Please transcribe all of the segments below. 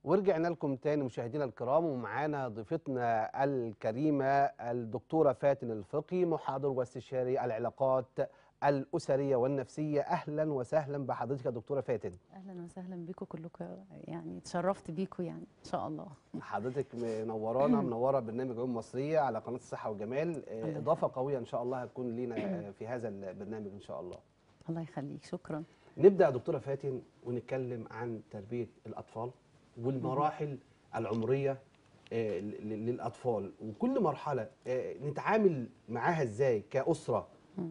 ورجعنا لكم تاني مشاهدينا الكرام ومعانا ضيفتنا الكريمة الدكتورة فاتن الفقي محاضر واستشاري العلاقات الأسرية والنفسية أهلا وسهلا بحضرتك يا دكتورة فاتن اهلا وسهلا بيكم كلكم يعني اتشرفت بيكم يعني ان شاء الله حضرتك منورانا منورة برنامج عيون مصرية على قناة الصحة والجمال آه، الله إضافة قوية إن شاء الله هتكون لينا آه، في هذا البرنامج إن شاء الله الله يخليك شكرا نبدأ يا دكتورة فاتن ونتكلم عن تربية الأطفال والمراحل العمرية آه، ل- للأطفال وكل مرحلة آه، نتعامل معاها إزاي كأسرة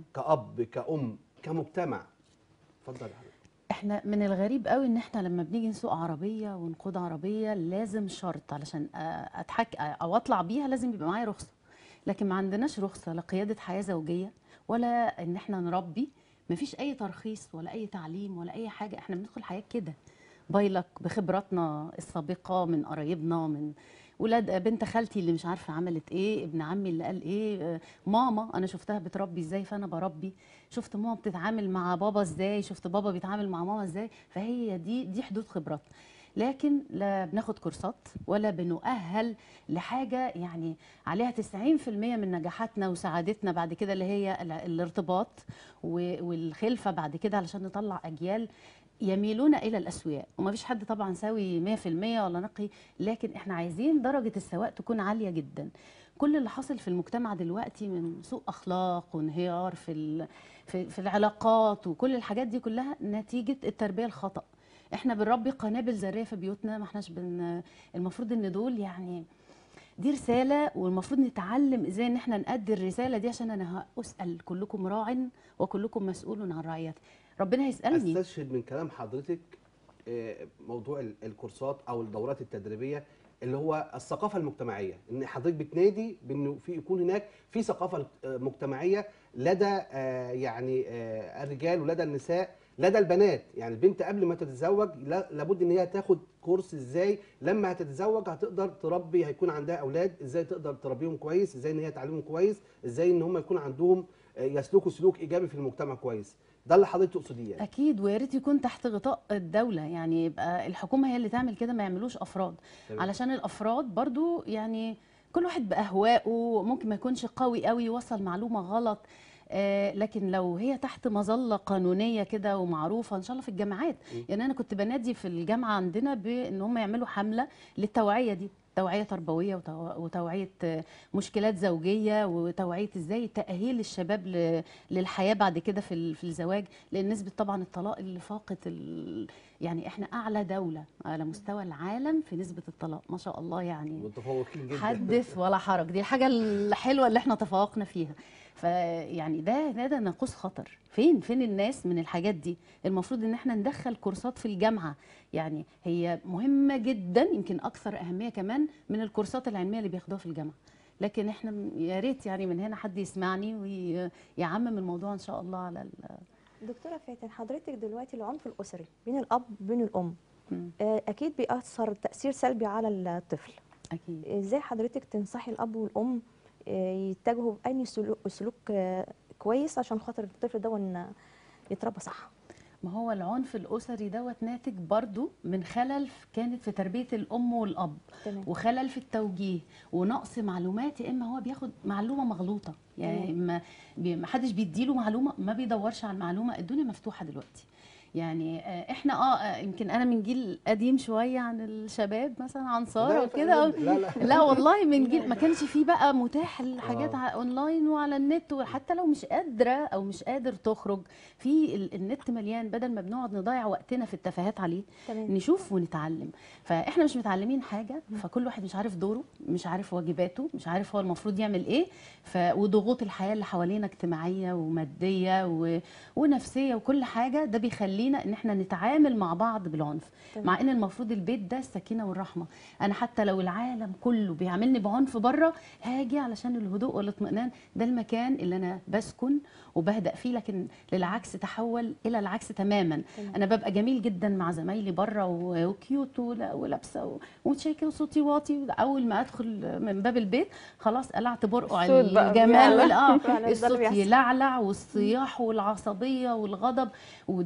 كأب كأم كمجتمع اتفضل يا حضرتك احنا من الغريب قوي ان احنا لما بنيجي نسوق عربيه ونقود عربيه لازم شرط علشان أ- اتحك او اطلع بيها لازم يبقى معايا رخصه لكن ما عندناش رخصه لقياده حياه زوجيه ولا ان احنا نربي مفيش اي ترخيص ولا اي تعليم ولا اي حاجه احنا بندخل حياه كده بايلك بخبراتنا السابقه من قرايبنا من ولاد بنت خالتي اللي مش عارفه عملت ايه ابن عمي اللي قال ايه آه، ماما انا شفتها بتربي ازاي فانا بربي شفت ماما بتتعامل مع بابا ازاي شفت بابا بيتعامل مع ماما ازاي فهي دي دي حدود خبراتنا لكن لا بناخد كورسات ولا بنؤهل لحاجه يعني عليها 90% من نجاحاتنا وسعادتنا بعد كده اللي هي ال- الارتباط و- والخلفه بعد كده علشان نطلع اجيال يميلون الى الاسوياء وما فيش حد طبعا سوي 100% ولا نقي لكن احنا عايزين درجه السواء تكون عاليه جدا كل اللي حاصل في المجتمع دلوقتي من سوء اخلاق وانهيار في ال- في, في العلاقات وكل الحاجات دي كلها نتيجه التربيه الخطا احنا بنربي قنابل ذريه في بيوتنا ما احناش بن المفروض ان دول يعني دي رساله والمفروض نتعلم ازاي ان احنا نأدي الرساله دي عشان انا هسال كلكم راع وكلكم مسؤول عن رعيته ربنا هيسالني استشهد من كلام حضرتك آه، موضوع ال- الكورسات او الدورات التدريبيه اللي هو الثقافه المجتمعيه ان حضرتك بتنادي بانه في يكون هناك في ثقافه آه، مجتمعيه لدى آه، يعني آه، الرجال ولدى النساء لدى البنات يعني البنت قبل ما تتزوج لا- لابد ان هي تاخد كورس ازاي لما هتتزوج هتقدر تربي هيكون عندها اولاد ازاي تقدر تربيهم كويس ازاي ان هي تعلمهم كويس ازاي ان هم يكون عندهم آه، يسلكوا سلوك ايجابي في المجتمع كويس ده اللي حضرتك تقصديه يعني. اكيد ويا ريت يكون تحت غطاء الدوله يعني يبقى الحكومه هي اللي تعمل كده ما يعملوش افراد تمام. علشان الافراد برضو يعني كل واحد باهوائه ممكن ما يكونش قوي قوي يوصل معلومه غلط آه لكن لو هي تحت مظله قانونيه كده ومعروفه ان شاء الله في الجامعات م. يعني انا كنت بنادي في الجامعه عندنا بان هم يعملوا حمله للتوعيه دي توعيه تربويه وتو- وتوعيه آه، مشكلات زوجيه وتوعيه ازاي تاهيل الشباب ل- للحياه بعد كده في ال- في الزواج لان نسبه طبعا الطلاق اللي فاقت ال... يعني احنا اعلى دوله على مستوى العالم في نسبه الطلاق ما شاء الله يعني متفوقين جدا حدث ولا حرج دي الحاجه الحلوه اللي احنا تفوقنا فيها فيعني ده ده ده ناقوس خطر فين فين الناس من الحاجات دي المفروض ان احنا ندخل كورسات في الجامعه يعني هي مهمه جدا يمكن اكثر اهميه كمان من الكورسات العلميه اللي بياخدوها في الجامعه لكن احنا م- يا ريت يعني من هنا حد يسمعني ويعمم الموضوع ان شاء الله على ال- دكتورة فاتن حضرتك دلوقتي العنف الأسري بين الأب وبين الأم مم. آه، أكيد بيأثر تأثير سلبي على الطفل اكيد إزاي حضرتك تنصحي الأب والأم آه، يتجهوا بأي سلوك, سلوك آه، كويس عشان خاطر الطفل ده إن يتربى صح ما هو العنف الاسري دوت ناتج برضو من خلل كانت في تربيه الام والاب تمام وخلل في التوجيه ونقص معلومات يا اما هو بياخد معلومه مغلوطه يعني تمام. ما بي- ما حدش بيديله معلومه ما بيدورش على المعلومه الدنيا مفتوحه دلوقتي يعني آه، احنا اه آه، يمكن انا من جيل قديم شويه عن الشباب مثلا عن ساره لا، وكده لا لا لا والله من جيل ما كانش فيه بقى متاح الحاجات آه. ع- اونلاين وعلى النت وحتى لو مش قادره او مش قادر تخرج في ال- النت مليان بدل ما بنقعد نضيع وقتنا في التفاهات عليه تمام نشوف ونتعلم فاحنا مش متعلمين حاجه فكل واحد مش عارف دوره مش عارف واجباته مش عارف هو المفروض يعمل ايه ف... وضغوط الحياه اللي حوالينا اجتماعيه وماديه و... ونفسيه وكل حاجه ده بيخلينا ان احنا نتعامل مع بعض بالعنف تمام. مع ان المفروض البيت ده السكينه والرحمه انا حتى لو العالم كله بيعاملني بعنف بره هاجي علشان الهدوء والاطمئنان ده المكان اللي انا بسكن وبهدأ فيه لكن للعكس تحول الى العكس تماما تمام. انا ببقى جميل جدا مع زمايلي بره و- وكيوت ولا- ولابسه و- ومتشيكه وصوتي واطي اول ما ادخل من باب البيت خلاص قلعت برقع الصوت بقى الجمال بيعلى. وال- اه فعلا ده اللي الصوت بيحصل. يلعلع والصياح والعصبيه والغضب وده دليل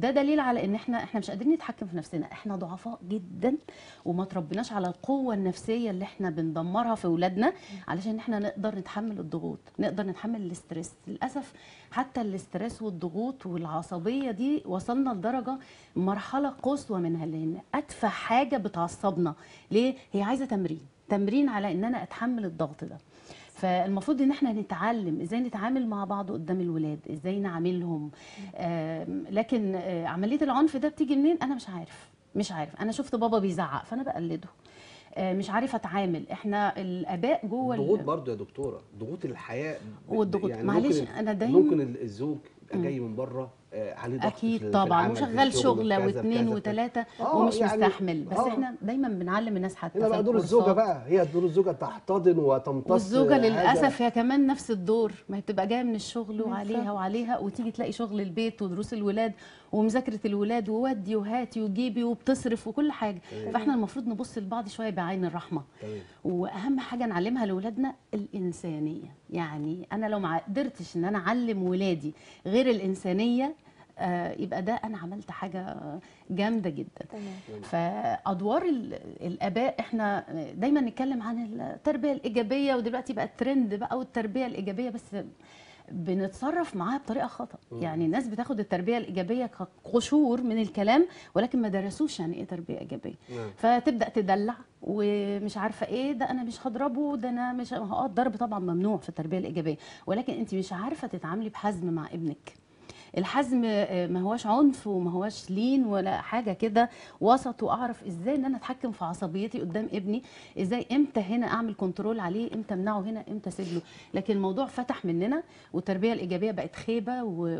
على ان احنا احنا مش قادرين نتحكم في نفسنا احنا ضعفاء جدا وما تربناش على القوه النفسيه اللي احنا بندمرها في اولادنا علشان احنا نقدر نتحمل الضغوط نقدر نتحمل الاسترس للاسف حتى الاسترس والضغوط والعصبيه دي وصلنا لدرجه مرحله قصوى منها لان ادفع حاجه بتعصبنا ليه هي عايزه تمرين تمرين على ان انا اتحمل الضغط ده فالمفروض ان احنا نتعلم ازاي نتعامل مع بعض قدام الولاد ازاي نعاملهم آم، لكن آه، عمليه العنف ده بتيجي منين انا مش عارف مش عارف انا شفت بابا بيزعق فانا بقلده آه، مش عارفه اتعامل احنا الاباء جوه ال- الضغوط برضو يا دكتوره ضغوط الحياه ب- والضغوط. يعني معلش، ممكن أنا دايما- ممكن ال- الزوج يبقى جاي من بره آه، عليه ضغط في ال- اكيد في طبعا العمل، في وشغال الشغل، شغله في كذا، في واثنين كذا، في وثلاثه آه، ومش يعني- مستحمل بس آه. احنا دايما بنعلم الناس حتى هنا في بقى دور الكورسات. الزوجه بقى هي دور الزوجه تحتضن وتمتص والزوجه هذا- للاسف هي كمان نفس الدور ما هي بتبقى جايه من الشغل وعليها بالظبط. وعليها وتيجي تلاقي شغل البيت ودروس الولاد ومذاكره الولاد وودي وهاتي وجيبي وبتصرف وكل حاجه تمام. فاحنا المفروض نبص لبعض شويه بعين الرحمه تمام واهم حاجه نعلمها لاولادنا الانسانيه يعني انا لو ما قدرتش ان انا اعلم ولادي غير الانسانيه آه، يبقى ده انا عملت حاجه جامده جدا تمام فادوار ال- الاباء احنا دايما نتكلم عن التربيه الايجابيه ودلوقتي بقى الترند بقى والتربيه الايجابيه بس بنتصرف معاها بطريقه خطا يعني الناس بتاخد التربيه الايجابيه كقشور من الكلام ولكن ما درسوش يعني ايه تربيه ايجابيه نعم. فتبدا تدلع ومش عارفه ايه ده انا مش هضربه ده انا مش اه الضرب طبعا ممنوع في التربيه الايجابيه ولكن انت مش عارفه تتعاملي بحزم مع ابنك الحزم آه، ما هوش عنف وما هوش لين ولا حاجه كده وسط واعرف ازاي ان انا اتحكم في عصبيتي قدام ابني ازاي امتى هنا اعمل كنترول عليه امتى امنعه هنا امتى اسيب له لكن الموضوع فتح مننا والتربيه الايجابيه بقت خيبه و-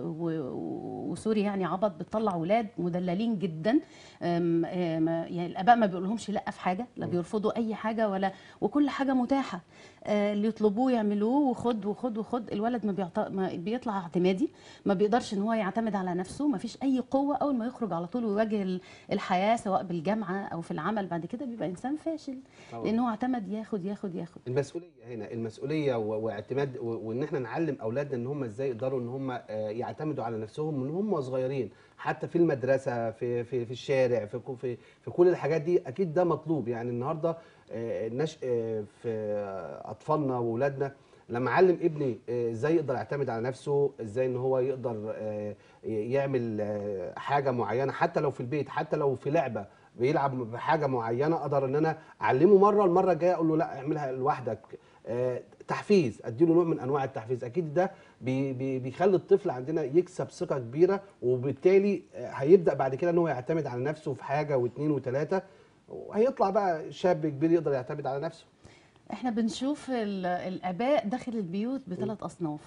و- وسوري يعني عبط بتطلع ولاد مدللين جدا أم- أم- يعني الاباء ما بيقولهمش لا في حاجه لا بيرفضوا اي حاجه ولا وكل حاجه متاحه آه، اللي يطلبوه يعملوه وخد وخد وخد الولد ما, بيعط... ما بيطلع اعتمادي ما بيقدرش ان هو يعتمد على نفسه ما فيش اي قوه اول ما يخرج على طول ويواجه ال- الحياه سواء بالجامعه او في العمل بعد كده بيبقى انسان فاشل طبعاً. لان هو اعتمد ياخد ياخد ياخد المسؤوليه هنا المسؤوليه و- واعتماد و- وان احنا نعلم اولادنا ان هم ازاي يقدروا ان هم آه، يعتمدوا على نفسهم من هم صغيرين حتى في المدرسه في في في الشارع في كو- في في كل الحاجات دي اكيد ده مطلوب يعني النهارده آه، النشء آه، في آه، اطفالنا واولادنا لما اعلم ابني آه، ازاي يقدر يعتمد على نفسه ازاي ان هو يقدر آه، يعمل آه، حاجه معينه حتى لو في البيت حتى لو في لعبه بيلعب بحاجه معينه اقدر ان انا اعلمه مره المره الجايه اقول له لا اعملها لوحدك آه، تحفيز اديله نوع من انواع التحفيز اكيد ده بي بي بيخلي الطفل عندنا يكسب ثقه كبيره وبالتالي آه، هيبدا بعد كده ان هو يعتمد على نفسه في حاجه واثنين وثلاثه وهيطلع بقى شاب كبير يقدر يعتمد على نفسه احنا بنشوف ال- الاباء داخل البيوت بثلاث اصناف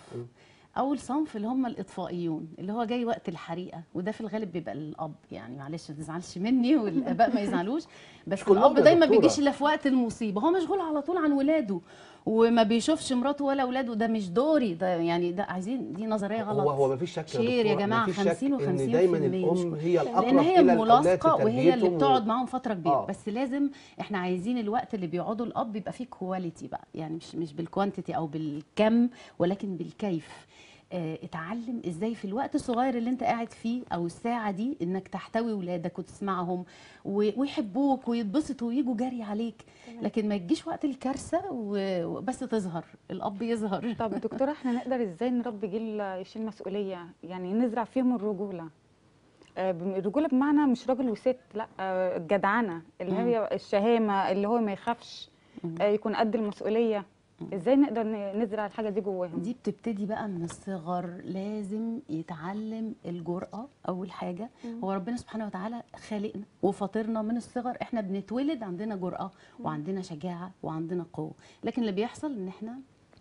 اول صنف اللي هم الاطفائيون اللي هو جاي وقت الحريقه وده في الغالب بيبقى الاب يعني معلش ما تزعلش مني والاباء ما يزعلوش بس كلهم الاب يا دايما دكتورة. بيجيش الا في وقت المصيبه هو مشغول على طول عن ولاده وما بيشوفش مراته ولا اولاده ده مش دوري ده يعني ده عايزين دي نظريه غلط هو هو مفيش شك شير يا دكتورة، جماعه مفيش شك 50 و 50 ان دايما الام هي الاقرب لان هي الى الاولاد في ملاصقه وهي اللي تربيتهم و- بتقعد معاهم فتره كبيره آه. آه. بس لازم احنا عايزين الوقت اللي بيقعدوا الاب يبقى فيه كواليتي بقى يعني مش مش بالكوانتيتي او بالكم ولكن بالكيف آه، اتعلم ازاي في الوقت الصغير اللي انت قاعد فيه او الساعه دي انك تحتوي ولادك وتسمعهم و- ويحبوك ويتبسطوا ويجوا جري عليك لكن ما تجيش وقت الكارثه و- وبس تظهر الاب يظهر طب دكتورة احنا نقدر ازاي نربي جيل يشيل مسؤولية يعني نزرع فيهم الرجولة آه، بم- الرجولة بمعنى مش راجل وست لا آه، الجدعنة اللي مم. هي الشهامة اللي هو ما يخافش مم. آه، يكون قد المسؤولية ازاي نقدر ن- نزرع الحاجة دي جواهم دي بتبتدي بقى من الصغر لازم يتعلم الجرأة أول حاجة هو ربنا سبحانه وتعالى خالقنا وفاطرنا من الصغر احنا بنتولد عندنا جرأة وعندنا شجاعة وعندنا قوة لكن اللي بيحصل ان احنا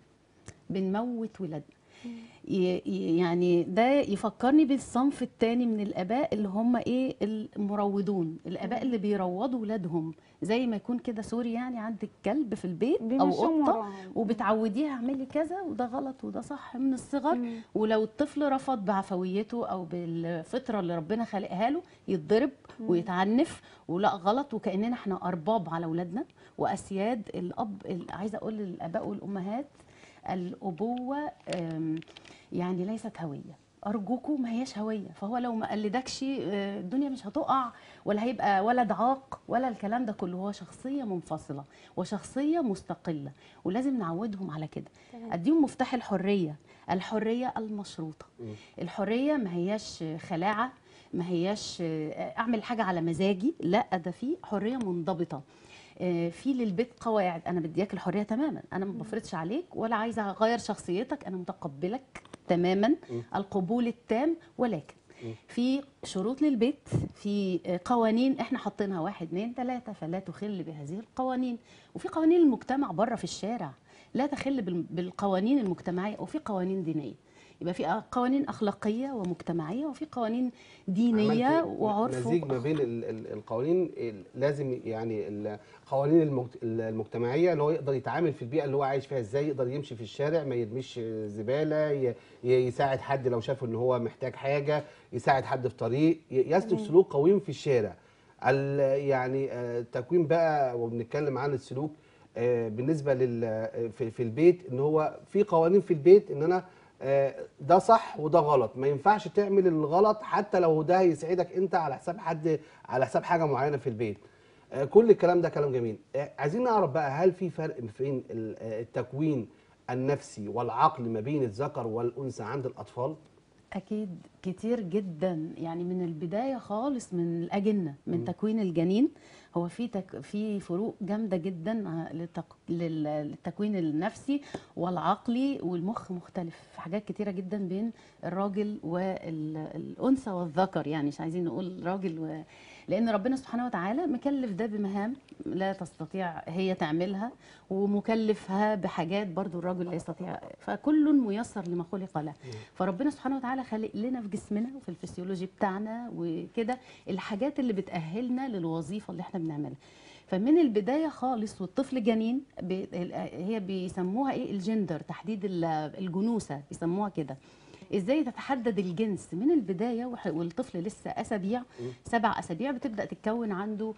بنموت ولادنا ي- ي- يعني ده يفكرني بالصنف التاني من الاباء اللي هم ايه المروضون الاباء اللي بيروضوا ولادهم زي ما يكون كده سوري يعني عندك كلب في البيت او بيمشوهم قطه وراهم. وبتعوديها اعملي كذا وده غلط وده صح من الصغر مم. ولو الطفل رفض بعفويته او بالفطره اللي ربنا خلقها له يتضرب ويتعنف ولا غلط وكاننا احنا ارباب على اولادنا واسياد الاب ال- عايزه اقول للاباء والامهات الابوه أم، يعني ليست هويه ارجوكوا ما هياش هويه فهو لو ما قلدكش آه، الدنيا مش هتقع ولا هيبقى ولد عاق ولا الكلام ده كله هو شخصيه منفصله وشخصيه مستقله ولازم نعودهم على كده تمام. اديهم مفتاح الحريه الحريه المشروطه مم. الحريه ما هياش خلاعه ما هياش آه، اعمل حاجه على مزاجي لا ده في حريه منضبطه آه، في للبيت قواعد انا بديك الحريه تماما انا ما بفرضش عليك ولا عايزه اغير شخصيتك انا متقبلك تماما مم. القبول التام ولكن مم. في شروط للبيت في آه، قوانين احنا حاطينها واحد اتنين تلاته فلا تخل بهذه القوانين وفي قوانين المجتمع بره في الشارع لا تخل بال- بالقوانين المجتمعيه وفي قوانين دينيه يبقى في قوانين اخلاقيه ومجتمعيه وفي قوانين دينيه عملت وعرف مزيج ما بين ال- ال- القوانين ال- لازم يعني القوانين المجت- المجتمعيه اللي هو يقدر يتعامل في البيئه اللي هو عايش فيها ازاي يقدر يمشي في الشارع ما يرميش زباله ي- ي- يساعد حد لو شافه ان هو محتاج حاجه يساعد حد في طريق ي- يسلك تمام. سلوك قويم في الشارع ال- يعني آه، التكوين بقى وبنتكلم عن السلوك آه، بالنسبه لل آه، في في البيت ان هو في قوانين في البيت ان انا آه، ده صح وده غلط ما ينفعش تعمل الغلط حتى لو ده هيسعدك انت على حساب حد على حساب حاجه معينه في البيت آه، كل الكلام ده كلام جميل آه، عايزين نعرف بقى هل في فرق بين ال- آه، التكوين النفسي والعقل ما بين الذكر والانثى عند الاطفال أكيد كتير جدا يعني من البداية خالص من الأجنة من مم. تكوين الجنين هو في تك في فروق جامدة جدا ع- للتق... لل- للتكوين النفسي والعقلي والمخ مختلف في حاجات كتيرة جدا بين الراجل والأنثى والذكر يعني مش عايزين نقول راجل و... لأن ربنا سبحانه وتعالى مكلف ده بمهام لا تستطيع هي تعملها ومكلفها بحاجات برضو الراجل لا يستطيع فكل ميسر لما خلق له فربنا سبحانه وتعالى خالق لنا في جسمنا وفي الفسيولوجي بتاعنا وكده الحاجات اللي بتأهلنا للوظيفة اللي احنا بنعملها فمن البداية خالص والطفل جنين بي هي بيسموها ايه الجندر تحديد ال- الجنوسة بيسموها كده ازاي تتحدد الجنس من البدايه وح- والطفل لسه اسابيع سبع اسابيع بتبدا تتكون عنده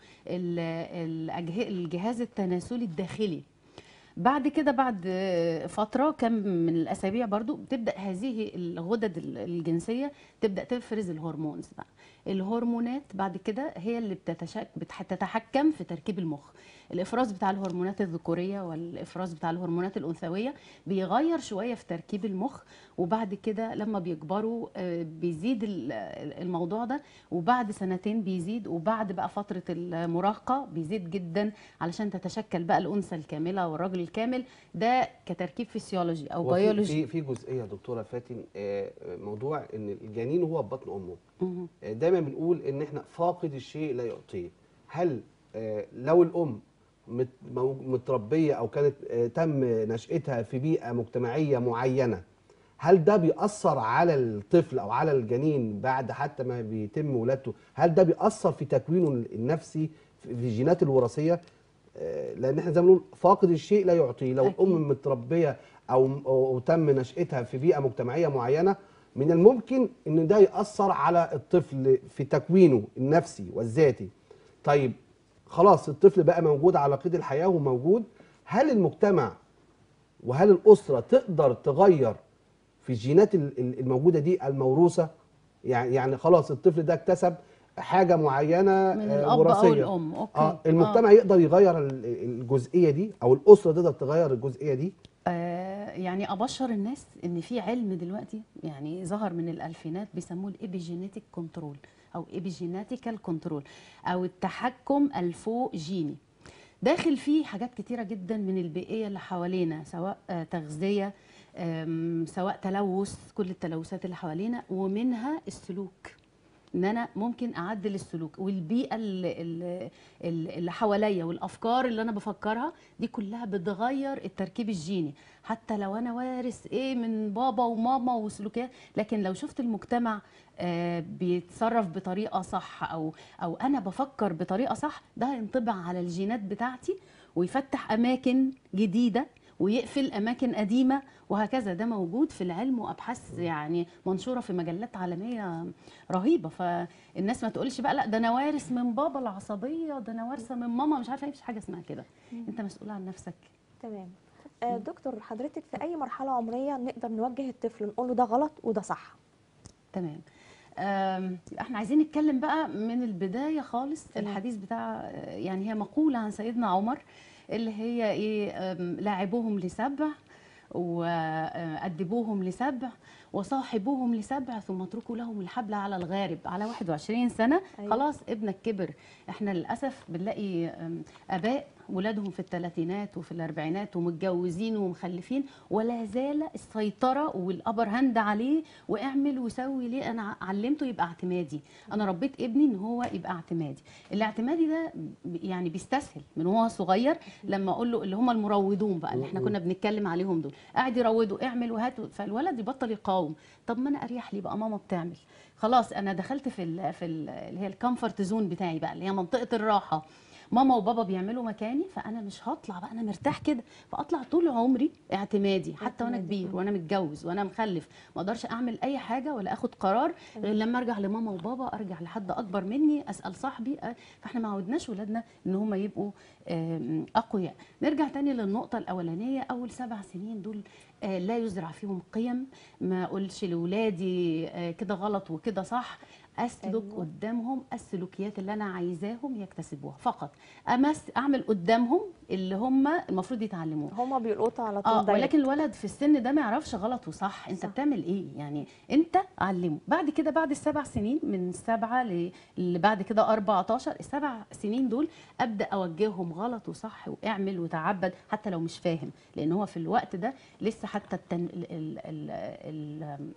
ال- الأجه- الجهاز التناسلي الداخلي بعد كده بعد فتره كم من الاسابيع برضو بتبدا هذه الغدد ال- الجنسيه تبدا تفرز الهرمونز بقى الهرمونات بعد كده هي اللي بتتشك بتح- بتتحكم في تركيب المخ الافراز بتاع الهرمونات الذكوريه والافراز بتاع الهرمونات الانثويه بيغير شويه في تركيب المخ وبعد كده لما بيكبروا آه، بيزيد ال- الموضوع ده وبعد سنتين بيزيد وبعد بقى فتره المراهقه بيزيد جدا علشان تتشكل بقى الانثى الكامله والراجل الكامل ده كتركيب فسيولوجي او وفي- بيولوجي في في جزئيه يا دكتوره فاتن آه، موضوع ان الجنين هو في بطن امه مهم. آه، دايما بنقول ان احنا فاقد الشيء لا يعطيه هل آه، لو الام مت- مو- متربيه او كانت آه، تم نشاتها في بيئه مجتمعيه معينه هل ده بيأثر على الطفل او على الجنين بعد حتى ما بيتم ولادته هل ده بيأثر في تكوينه النفسي في الجينات الوراثيه آه، لان احنا زي ما بنقول فاقد الشيء لا يعطيه لو أكيد. الام متربيه او او تم نشاتها في بيئه مجتمعيه معينه من الممكن ان ده ياثر على الطفل في تكوينه النفسي والذاتي طيب خلاص الطفل بقى موجود على قيد الحياه وموجود هل المجتمع وهل الاسره تقدر تغير في الجينات ال- ال- الموجوده دي الموروثه يعني يعني خلاص الطفل ده اكتسب حاجه معينه من آه، الاب او وراثيه الام اوكي اه المجتمع يقدر يغير ال- الجزئيه دي او الاسره تقدر تغير الجزئيه دي آه يعني ابشر الناس ان في علم دلوقتي يعني ظهر من الالفينات بيسموه الابيجينيتيك كنترول او ايبيجيناتيكال كنترول او التحكم الفوق جيني داخل فيه حاجات كتيره جدا من البيئيه اللي حوالينا سواء آه تغذيه آم، سواء تلوث كل التلوثات اللي حوالينا ومنها السلوك ان انا ممكن اعدل السلوك والبيئه اللي, اللي, اللي حواليا والافكار اللي انا بفكرها دي كلها بتغير التركيب الجيني حتى لو انا وارث ايه من بابا وماما وسلوكيات لكن لو شفت المجتمع آه بيتصرف بطريقه صح او او انا بفكر بطريقه صح ده هينطبع على الجينات بتاعتي ويفتح اماكن جديده ويقفل اماكن قديمه وهكذا ده موجود في العلم وابحاث يعني منشوره في مجلات عالميه رهيبه فالناس ما تقولش بقى لا ده انا وارث من بابا العصبيه ده انا وارثه من ماما مش عارفه ايه مفيش حاجه اسمها كده انت مسؤول عن نفسك تمام آه، دكتور حضرتك في اي مرحله عمريه نقدر نوجه الطفل نقول له ده غلط وده صح تمام أم، احنا عايزين نتكلم بقى من البدايه خالص تمام. الحديث بتاع يعني هي مقوله عن سيدنا عمر اللي هي ايه أم، لاعبوهم لسبع وأدبوهم لسبع وصاحبوهم لسبع ثم اتركوا لهم الحبل على الغارب على 21 سنة أيوة. خلاص ابنك كبر احنا للأسف بنلاقي أم، آباء ولادهم في الثلاثينات وفي الأربعينات ومتجوزين ومخلفين ولا زال السيطرة والأبر هاند عليه واعمل وسوي ليه أنا علمته يبقى اعتمادي أنا ربيت ابني إن هو يبقى اعتمادي الاعتمادي ده ب- يعني بيستسهل من وهو صغير لما أقول له اللي هم المروضون بقى اللي احنا كنا بنتكلم عليهم دول قاعد يروضوا اعمل وهات فالولد يبطل يقاوم طب ما انا اريح لي بقى ماما بتعمل خلاص انا دخلت في ال في ال اللي هي الكومفورت زون بتاعي بقى اللي هي منطقه الراحه ماما وبابا بيعملوا مكاني فانا مش هطلع بقى انا مرتاح كده فاطلع طول عمري اعتمادي حتى وانا اعتمادي. كبير وانا متجوز وانا مخلف ما اقدرش اعمل اي حاجه ولا اخد قرار غير لما ارجع لماما وبابا ارجع لحد اكبر مني اسال صاحبي أ- فاحنا ما عودناش ولادنا ان هم يبقوا آم، اقوياء نرجع تاني للنقطه الاولانيه اول سبع سنين دول آه، لا يزرع فيهم قيم ما اقولش لاولادي آه، كده غلط وكده صح اسلك أيوة. قدامهم السلوكيات اللي انا عايزاهم يكتسبوها فقط امس اعمل قدامهم اللي هم المفروض يتعلموه هما بيلقطوا على طول اه دايركت. ولكن الولد في السن ده ما يعرفش غلط وصح انت صح. بتعمل ايه يعني انت علمه بعد كده بعد السبع سنين من سبعة ل- اللي بعد كده 14 السبع سنين دول ابدا اوجههم غلط وصح واعمل وتعبد حتى لو مش فاهم لان هو في الوقت ده لسه حتى التن... ال... ال... ال... ال...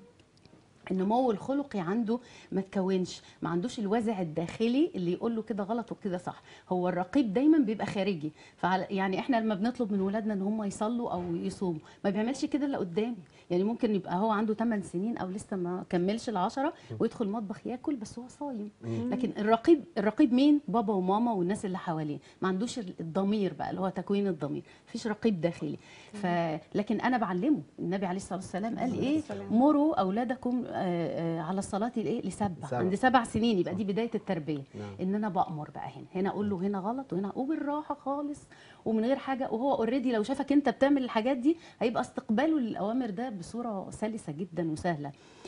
النمو الخلقي عنده ما تكونش ما عندوش الوازع الداخلي اللي يقول له كده غلط وكده صح هو الرقيب دايما بيبقى خارجي فعلى يعني احنا لما بنطلب من ولادنا ان هم يصلوا او يصوموا ما بيعملش كده الا قدامي يعني ممكن يبقى هو عنده 8 سنين او لسه ما كملش العشرة ويدخل المطبخ ياكل بس هو صايم لكن الرقيب الرقيب مين بابا وماما والناس اللي حواليه ما عندوش الضمير بقى اللي هو تكوين الضمير مفيش رقيب داخلي ف لكن انا بعلمه النبي عليه الصلاه والسلام قال ايه والسلام. مروا اولادكم آه، آه، على الصلاه الايه لسبع سبع. عند سبع سنين يبقى دي بدايه التربيه نعم. ان انا بامر بقى هنا هنا اقول له هنا غلط وهنا وبالراحه خالص ومن غير حاجه وهو اوريدي لو شافك انت بتعمل الحاجات دي هيبقى استقباله للاوامر ده بصوره سلسه جدا وسهله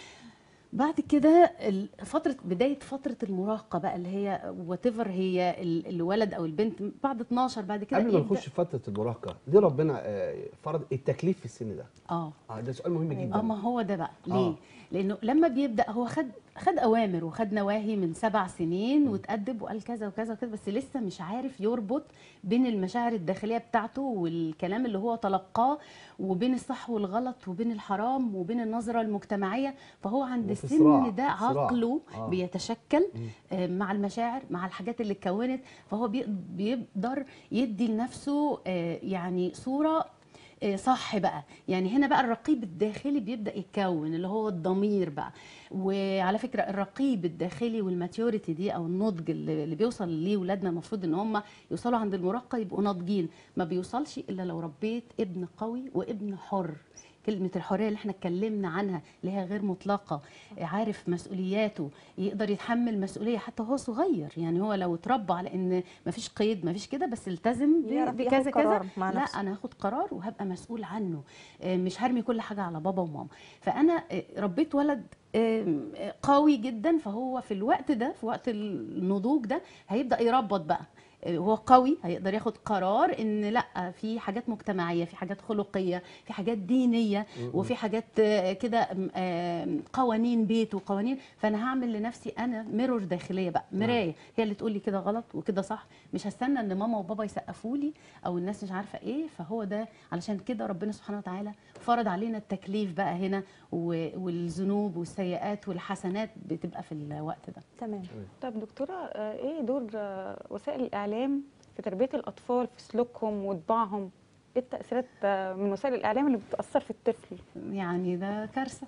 بعد كده ال- فتره بدايه فتره المراهقه بقى اللي هي وات هي ال- الولد او البنت بعد 12 بعد كده قبل ما يبدأ- نخش في فتره المراهقه ليه ربنا آه، فرض التكليف في السن ده اه اه ده سؤال مهم جدا اه ما هو ده بقى ليه؟ آه. لانه لما بيبدا هو خد خد اوامر وخد نواهي من سبع سنين وتأدب وقال كذا وكذا وكذا بس لسه مش عارف يربط بين المشاعر الداخليه بتاعته والكلام اللي هو تلقاه وبين الصح والغلط وبين الحرام وبين النظره المجتمعيه فهو عند وفي السن صراع، ده صراع. عقله آه. بيتشكل آه، مع المشاعر مع الحاجات اللي اتكونت فهو بيق- بيقدر يدي لنفسه آه، يعني صوره آه، صح بقى يعني هنا بقى الرقيب الداخلي بيبدا يتكون اللي هو الضمير بقى وعلى فكره الرقيب الداخلي والماتيوريتي دي او النضج اللي اللي بيوصل ليه ولادنا المفروض ان هم يوصلوا عند المراهقه يبقوا ناضجين ما بيوصلش الا لو ربيت ابن قوي وابن حر كلمة الحرية اللي احنا اتكلمنا عنها اللي هي غير مطلقة عارف مسؤولياته يقدر يتحمل مسؤولية حتى هو صغير يعني هو لو اتربى على ان مفيش قيد مفيش كده بس التزم ب- يعرف ياخد بكذا كذا قرار مع لا نفسه. انا هاخد قرار وهبقى مسؤول عنه آه، مش هرمي كل حاجه على بابا وماما فانا آه، ربيت ولد آم، آه، قوي جدا فهو في الوقت ده في وقت النضوج ده هيبدا يربط بقى آه، هو قوي هيقدر ياخد قرار ان لا في حاجات مجتمعيه في حاجات خلقيه في حاجات دينيه وفي حاجات آه، كده آم، آم، قوانين بيت وقوانين فانا هعمل لنفسي انا ميرور داخليه بقى مرايه هي اللي تقول لي كده غلط وكده صح مش هستنى ان ماما وبابا يسقفوا لي او الناس مش عارفه ايه فهو ده علشان كده ربنا سبحانه وتعالى فرض علينا التكليف بقى هنا و- والذنوب والسيئات والحسنات بتبقى في الوقت ده تمام طب دكتورة آه، ايه دور آه، وسائل الإعلام في تربية الأطفال في سلوكهم وطباعهم؟ ايه التأثيرات آه، من وسائل الإعلام اللي بتأثر في الطفل؟ يعني ده كارثه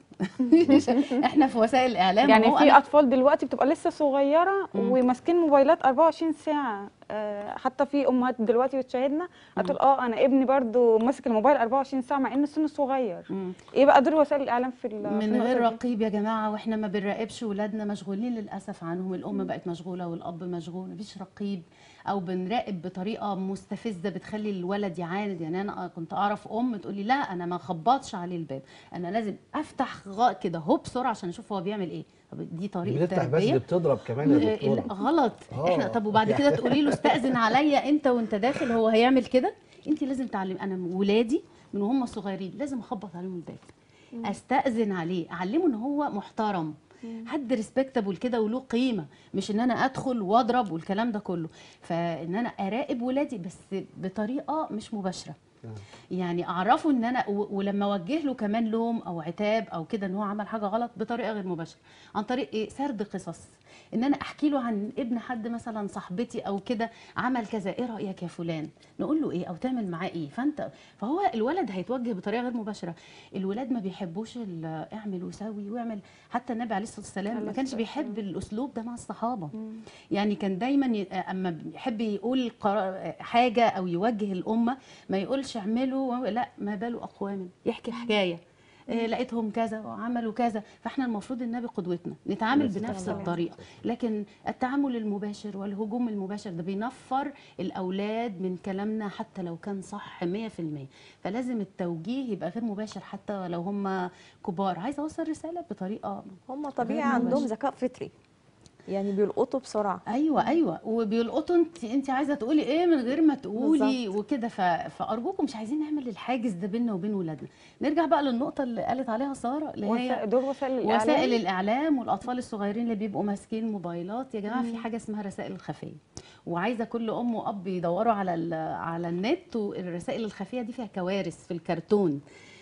احنا في وسائل الاعلام يعني أهو في أنا- أطفال دلوقتي بتبقى لسه صغيرة مم. وماسكين موبايلات 24 ساعة آه، حتى في امهات دلوقتي بتشاهدنا هتقول اه انا ابني برضو ماسك الموبايل 24 ساعه مع انه سنه صغير مم. ايه بقى دور وسائل الاعلام في ال- في من النقطة غير دي؟ رقيب يا جماعه واحنا ما بنراقبش ولادنا مشغولين للاسف عنهم الام بقت مشغوله والاب مشغول مفيش رقيب او بنراقب بطريقه مستفزه بتخلي الولد يعاند يعني انا كنت اعرف ام تقول لي لا انا ما خبطش عليه الباب انا لازم افتح غ- كده هو بسرعه عشان اشوف هو بيعمل ايه طب دي طريقه بنفتح بس تربيه اللي بتضرب كمان يا آه، دكتوره لا، غلط آه. احنا طب وبعد كده تقولي له استاذن عليا انت وانت داخل هو هيعمل كده انت لازم تعلم انا ولادي من وهم صغيرين لازم اخبط عليهم الباب استاذن عليه اعلمه ان هو محترم حد ريسبكتابل كده وله قيمه مش ان انا ادخل واضرب والكلام ده كله فان انا اراقب ولادي بس بطريقه مش مباشره يعني اعرفه ان انا و- ولما اوجه له كمان لوم او عتاب او كده ان هو عمل حاجه غلط بطريقه غير مباشره عن طريق ايه سرد قصص ان انا احكي له عن ابن حد مثلا صاحبتي او كده عمل كذا ايه رايك يا فلان نقول له ايه او تعمل معاه ايه فانت فهو الولد هيتوجه بطريقه غير مباشره الولاد ما بيحبوش ال- اعمل وسوي واعمل حتى النبي عليه الصلاه والسلام ما عليه كانش الصلاة بيحب الاسلوب ده مع الصحابه يعني كان دايما ي... اما بيحب يقول قرار حاجه او يوجه الامه ما يقولش اعملوا لا ما باله اقوام يحكي حكايه إيه لقيتهم كذا وعملوا كذا فاحنا المفروض النبي قدوتنا نتعامل عليه الصلاة بنفس والسلام. الطريقه لكن التعامل المباشر والهجوم المباشر ده بينفر الاولاد من كلامنا حتى لو كان صح 100% فلازم التوجيه يبقى غير مباشر حتى لو هم كبار عايزه اوصل رساله بطريقه هم طبيعي غير عندهم مباشر. ذكاء فطري يعني بيلقطوا بسرعه ايوه ايوه وبيلقطوا انت انت عايزه تقولي ايه من غير ما تقولي بالظبط. وكده ف... فارجوكم مش عايزين نعمل الحاجز ده بيننا وبين ولادنا نرجع بقى للنقطه اللي قالت عليها ساره اللي هي وسائل- دور وسائل الاعلام وسائل الاعلام والاطفال الصغيرين اللي بيبقوا ماسكين موبايلات يا جماعه في حاجه اسمها رسائل الخفيه وعايزه كل ام واب يدوروا على ال- على النت والرسائل الخفيه دي فيها كوارث في الكرتون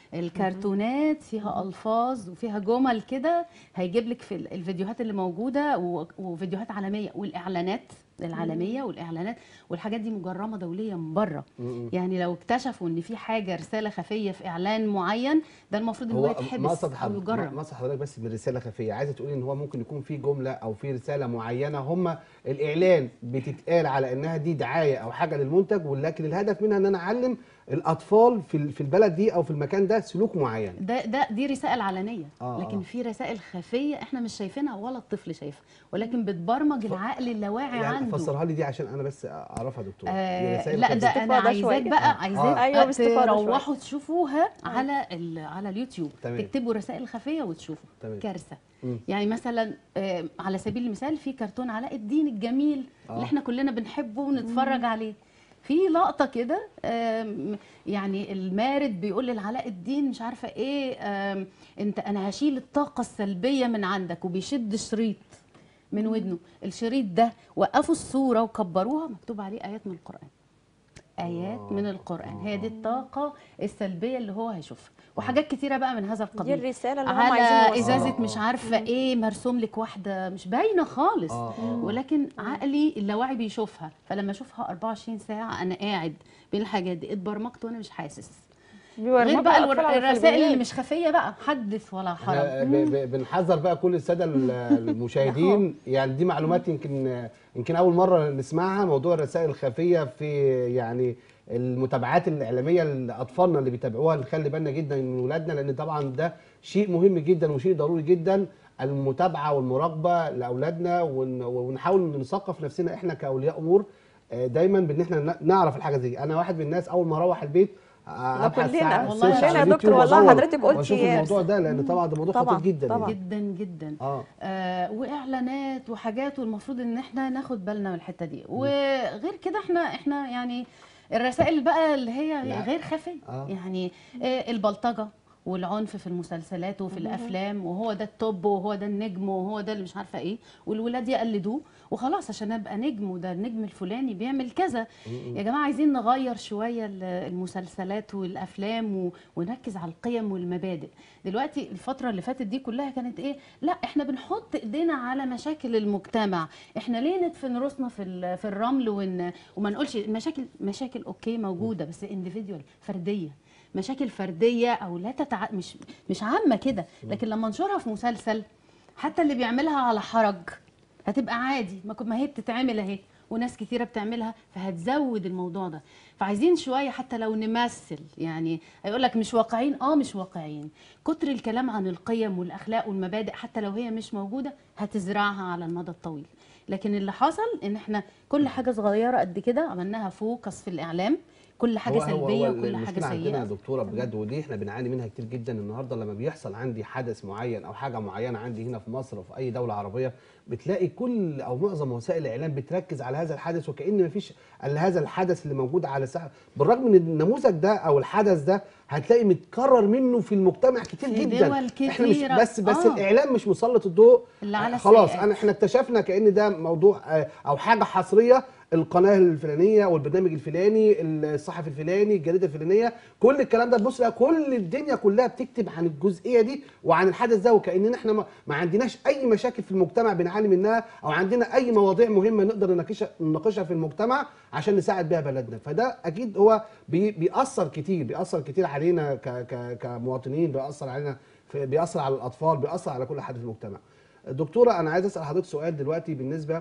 الكرتونات فيها الفاظ وفيها جمل كده هيجيب لك في ال- الفيديوهات اللي موجوده و- وفيديوهات عالميه والاعلانات العالميه والاعلانات والحاجات دي مجرمه دوليا من بره م- يعني لو اكتشفوا ان في حاجه رساله خفيه في اعلان معين ده المفروض ان هو هو يتحبس مقصد او حضرتك يجرم مقصد حضرتك بس من رساله خفيه عايزه تقولي ان هو ممكن يكون في جمله او في رساله معينه هم الاعلان بتتقال على انها دي دعايه او حاجه للمنتج ولكن الهدف منها ان انا اعلم الاطفال في ال- في البلد دي او في المكان ده سلوك معين ده ده دي رسائل علنيه آه، لكن آه. في رسائل خفيه احنا مش شايفينها ولا الطفل شايفها ولكن بتبرمج العقل اللاواعي يعني عنده فسرها لي دي عشان انا بس اعرفها يا دكتور دي آه رسائل لا خفية. ده انا باستفاضة عايزاك شوية. بقى عايزاك أيوة، باستفاضة شوية. تروحوا تشوفوها على ال- على اليوتيوب تمام. تكتبوا رسائل خفيه وتشوفوا تمام. كارثه مم. يعني مثلا آه، على سبيل المثال في كرتون علاء الدين الجميل آه. اللي احنا كلنا بنحبه ونتفرج عليه في لقطه كده آم، يعني المارد بيقول لعلاء الدين مش عارفه ايه آم، انت انا هشيل الطاقه السلبيه من عندك وبيشد شريط من ودنه الشريط ده وقفوا الصوره وكبروها مكتوب عليه ايات من القران ايات من القران هي دي الطاقه السلبيه اللي هو هيشوفها وحاجات كتيره بقى من هذا دي القبيل الرساله اللي هم على عايزين يوصلوها. ازازه آه، مش آه. عارفه ايه مرسوم لك واحده مش باينه خالص آه، آه. ولكن عقلي اللاواعي بيشوفها فلما اشوفها 24 ساعه انا قاعد بين الحاجات دي اتبرمجت وانا مش حاسس غير بيورمجوا بقى الأطفال الور- على الرسائل اللي سلبيات. مش خفيه بقى حدث ولا حرج احنا ب- ب- بنحذر بقى كل الساده ال- المشاهدين يعني دي معلومات يمكن يمكن اول مره نسمعها موضوع الرسائل الخفيه في يعني المتابعات الاعلاميه لاطفالنا اللي بيتابعوها نخلي بالنا جدا من ولادنا لان طبعا ده شيء مهم جدا وشيء ضروري جدا المتابعه والمراقبه لاولادنا ون- ونحاول نثقف نفسنا احنا كاولياء امور آه، دايما بان احنا ن- نعرف الحاجه دي انا واحد من الناس اول ما اروح البيت آه، ده ابحث كلنا. ساعة- والله سيرش كلنا على يا دكتور، اليوتيوب والله وأدور حضرتك قلتي واشوف يا- الموضوع ده لان طبعا ده موضوع طبعاً، خطير جدا طبعاً. يعني. جدا جدا اه آه واعلانات وحاجات والمفروض ان احنا ناخد بالنا من الحته دي وغير كده احنا احنا يعني الرسائل بقى اللي هي لا. غير خفيه آه. يعني آه البلطجه والعنف في المسلسلات وفي الافلام وهو ده التوب وهو ده النجم وهو ده اللي مش عارفه ايه والولاد يقلدوه وخلاص عشان ابقى نجم وده النجم الفلاني بيعمل كذا يا جماعه عايزين نغير شويه ال- المسلسلات والافلام و- ونركز على القيم والمبادئ دلوقتي الفتره اللي فاتت دي كلها كانت ايه لا احنا بنحط ايدينا على مشاكل المجتمع احنا ليه ندفن راسنا في ال- في الرمل ون وما نقولش المشاكل مشاكل اوكي موجوده بس انديفيدوال فرديه مشاكل فرديه او لا تتع... مش مش عامه كده لكن لما انشرها في مسلسل حتى اللي بيعملها على حرج هتبقى عادي ما كو- ما هي بتتعمل اهي وناس كتيره بتعملها فهتزود الموضوع ده فعايزين شويه حتى لو نمثل يعني هيقول لك مش واقعيين اه مش واقعيين كتر الكلام عن القيم والاخلاق والمبادئ حتى لو هي مش موجوده هتزرعها على المدى الطويل لكن اللي حصل ان احنا كل حاجه صغيره قد كده عملناها فوكس في الاعلام كل حاجه هو- هو- سلبيه هو وكل حاجه المشكلة عندنا يا سيئه دكتوره بجد ودي احنا بنعاني منها كتير جدا النهارده لما بيحصل عندي حدث معين او حاجه معينه عندي هنا في مصر او في اي دوله عربيه بتلاقي كل او معظم وسائل الاعلام بتركز على هذا الحدث وكان مفيش الا هذا الحدث اللي موجود على ساحه بالرغم ان النموذج ده او الحدث ده هتلاقي متكرر منه في المجتمع كتير في جدا دول احنا مش كتيرة. بس بس آه. الاعلام مش مسلط الضوء اللي على آه، خلاص السيئات. انا احنا اكتشفنا كان ده موضوع آه، او حاجه حصريه القناه الفلانيه او البرنامج الفلاني الصحفي الفلاني الجريده الفلانيه كل الكلام ده تبص لها كل الدنيا كلها بتكتب عن الجزئيه دي وعن الحدث ده وكاننا احنا ما, ما عندناش اي مشاكل في المجتمع بنعاني منها او عندنا اي مواضيع مهمه نقدر نناقشها نناقشها في المجتمع عشان نساعد بيها بلدنا فده اكيد هو بي بيأثر كتير بيأثر كتير علينا ك ك كمواطنين بيأثر علينا في بيأثر على الاطفال بيأثر على كل حد في المجتمع دكتوره انا عايز اسال حضرتك سؤال دلوقتي بالنسبه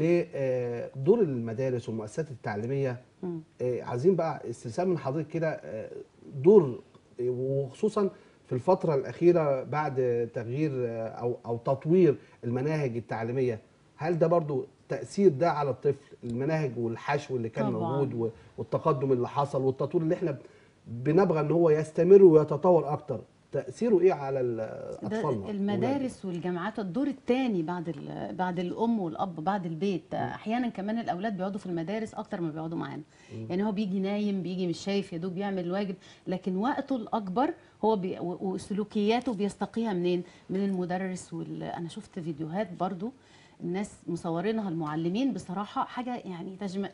لدور المدارس والمؤسسات التعليميه مم. آه، عايزين بقى استفسار من حضرتك كده آه، دور آه، وخصوصا في الفتره الاخيره بعد تغيير آه، او او تطوير المناهج التعليميه هل ده برضو تاثير ده على الطفل المناهج والحشو اللي كان طبعاً. موجود و- والتقدم اللي حصل والتطوير اللي احنا بنبغى ان هو يستمر ويتطور اكتر تاثيره ايه على ال- ده اطفالنا المدارس والجامعات الدور الثاني بعد ال- بعد الام والاب بعد البيت احيانا كمان الاولاد بيقعدوا في المدارس اكتر ما بيقعدوا معانا يعني هو بيجي نايم بيجي مش شايف يا دوب يعمل الواجب لكن وقته الاكبر هو بي و- وسلوكياته بيستقيها منين من المدرس وال... انا شفت فيديوهات برضو الناس مصورينها المعلمين بصراحه حاجه يعني تجم...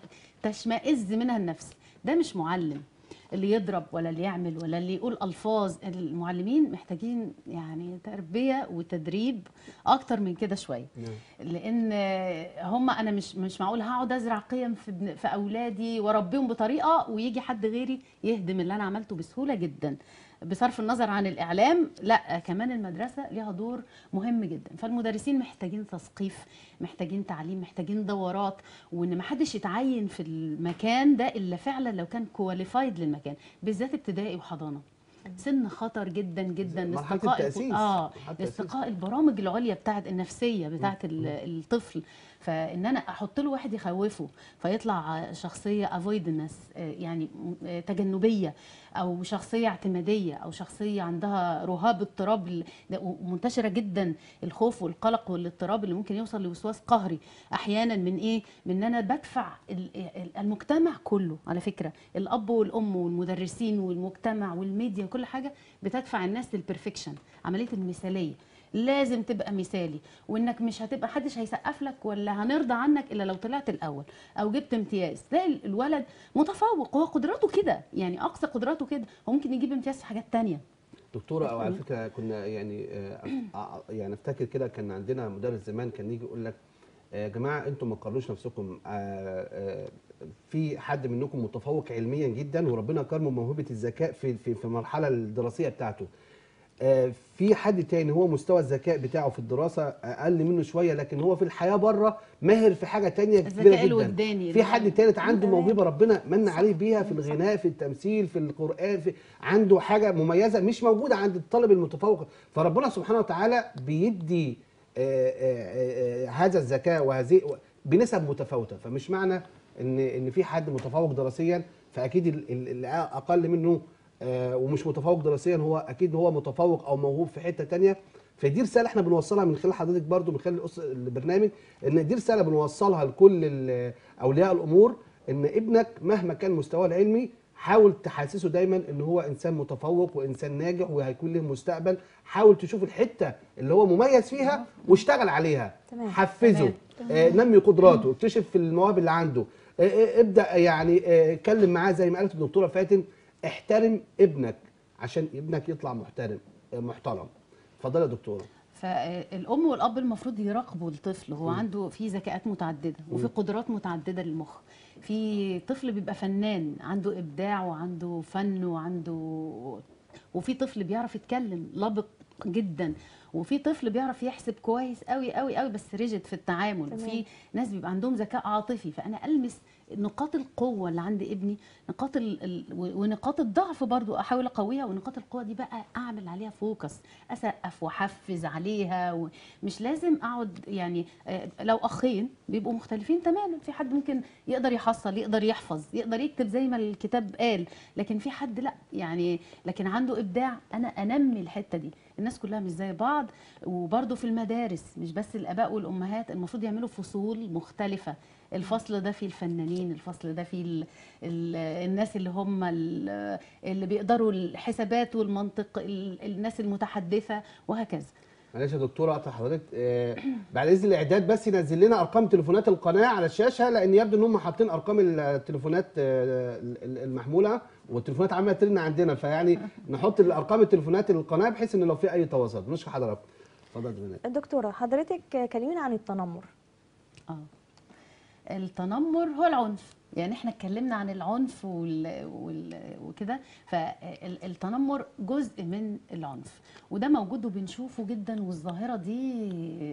تشمئز منها النفس ده مش معلم اللي يضرب ولا اللي يعمل ولا اللي يقول الفاظ المعلمين محتاجين يعني تربيه وتدريب اكتر من كده شويه نعم. لان هم انا مش مش معقول هقعد ازرع قيم في ابن- في اولادي واربيهم بطريقه ويجي حد غيري يهدم اللي انا عملته بسهوله جدا بصرف النظر عن الاعلام لا كمان المدرسه ليها دور مهم جدا فالمدرسين محتاجين تثقيف محتاجين تعليم محتاجين دورات وان ما حدش يتعين في المكان ده الا فعلا لو كان كواليفايد للمكان بالذات ابتدائي وحضانه سن خطر جدا جدا مرحلة لاستقاء التأسيس. اه مرحلة التأسيس. لاستقاء البرامج العليا بتاعت النفسيه بتاعت ال- الطفل فان انا احط له واحد يخوفه فيطلع شخصيه افويدنس يعني م- آه، تجنبيه او شخصيه اعتماديه او شخصيه عندها رهاب اضطراب ال- ده ومنتشره جدا الخوف والقلق والاضطراب اللي ممكن يوصل لوسواس قهري احيانا من ايه من ان انا بدفع ال- ال- المجتمع كله على فكره الاب والام والمدرسين والمجتمع والميديا وكل حاجه بتدفع الناس للبرفكشن عمليه المثاليه لازم تبقى مثالي وانك مش هتبقى حدش هيسقف لك ولا هنرضى عنك الا لو طلعت الاول او جبت امتياز تلاقي الولد متفوق هو قدراته كده يعني اقصى قدراته كده هو ممكن يجيب امتياز في حاجات تانية دكتوره او على فكره كنا يعني آه، آه، يعني افتكر كده كان عندنا مدرس زمان كان يجي يقول لك آه، يا جماعه انتم ما تقارنوش نفسكم آه، آه، في حد منكم متفوق علميا جدا وربنا كرمه بموهبه الذكاء في في في المرحله الدراسيه بتاعته آه، في حد تاني هو مستوى الذكاء بتاعه في الدراسه اقل منه شويه لكن هو في الحياه بره ماهر في حاجه تانية كبيره الذكاء جدا الوجداني في حد تالت عنده تمام. موهبه ربنا من عليه بيها في الغناء في التمثيل في القران في عنده حاجه مميزه مش موجوده عند الطالب المتفوق فربنا سبحانه وتعالى بيدي آه، آه، آه، هذا الذكاء وهذه بنسب متفاوته فمش معنى ان ان في حد متفوق دراسيا فاكيد ال- ال- اللي اقل منه آه، ومش متفوق دراسيا هو اكيد هو متفوق او موهوب في حته تانية فدي رساله احنا بنوصلها من خلال حضرتك برضو من خلال الأس- البرنامج ان دي رساله بنوصلها لكل ال- اولياء الامور ان ابنك مهما كان مستواه العلمي حاول تحسسه دايما ان هو انسان متفوق وانسان ناجح وهيكون له مستقبل حاول تشوف الحته اللي هو مميز فيها واشتغل عليها تمام. حفزه آه نمي قدراته اكتشف في المواهب اللي عنده آه آه ابدا يعني آه، اتكلم معاه زي ما قالت الدكتوره فاتن احترم ابنك عشان ابنك يطلع محترم آه، محترم اتفضلي يا دكتوره فالام والاب المفروض يراقبوا الطفل هو عنده في ذكاءات متعدده وفي قدرات متعدده للمخ في طفل بيبقى فنان عنده ابداع وعنده فن وعنده وفي طفل بيعرف يتكلم لبق جدا وفي طفل بيعرف يحسب كويس قوي قوي قوي بس ريجد في التعامل تمام. وفي ناس بيبقى عندهم ذكاء عاطفي فانا المس نقاط القوه اللي عند ابني نقاط ال... ال... و- ونقاط الضعف برضو احاول اقويها ونقاط القوه دي بقى اعمل عليها فوكس اسقف واحفز عليها ومش لازم اقعد يعني آه، لو اخين بيبقوا مختلفين تماما في حد ممكن يقدر يحصل يقدر يحفظ يقدر يكتب زي ما الكتاب قال لكن في حد لا يعني لكن عنده ابداع انا انمي الحته دي الناس كلها مش زي بعض وبرضه في المدارس مش بس الاباء والامهات المفروض يعملوا فصول مختلفه الفصل ده فيه الفنانين الفصل ده فيه ال ال الناس اللي هم ال- اللي بيقدروا الحسابات والمنطق ال- الناس المتحدثه وهكذا معلش يا دكتوره اقطع حضرتك آه، بعد اذن الاعداد بس ينزل لنا ارقام تليفونات القناه على الشاشه لان يبدو ان هم حاطين ارقام التليفونات آه، ال- المحموله والتليفونات عماله ترن عندنا فيعني نحط الارقام التليفونات القناه بحيث ان لو في اي تواصل بنشكر حضراتكم اتفضل يا بنات دكتوره حضرتك كلمينا عن التنمر اه التنمر هو العنف يعني احنا اتكلمنا عن العنف وال... وال... وكده فالتنمر جزء من العنف وده موجود وبنشوفه جدا والظاهره دي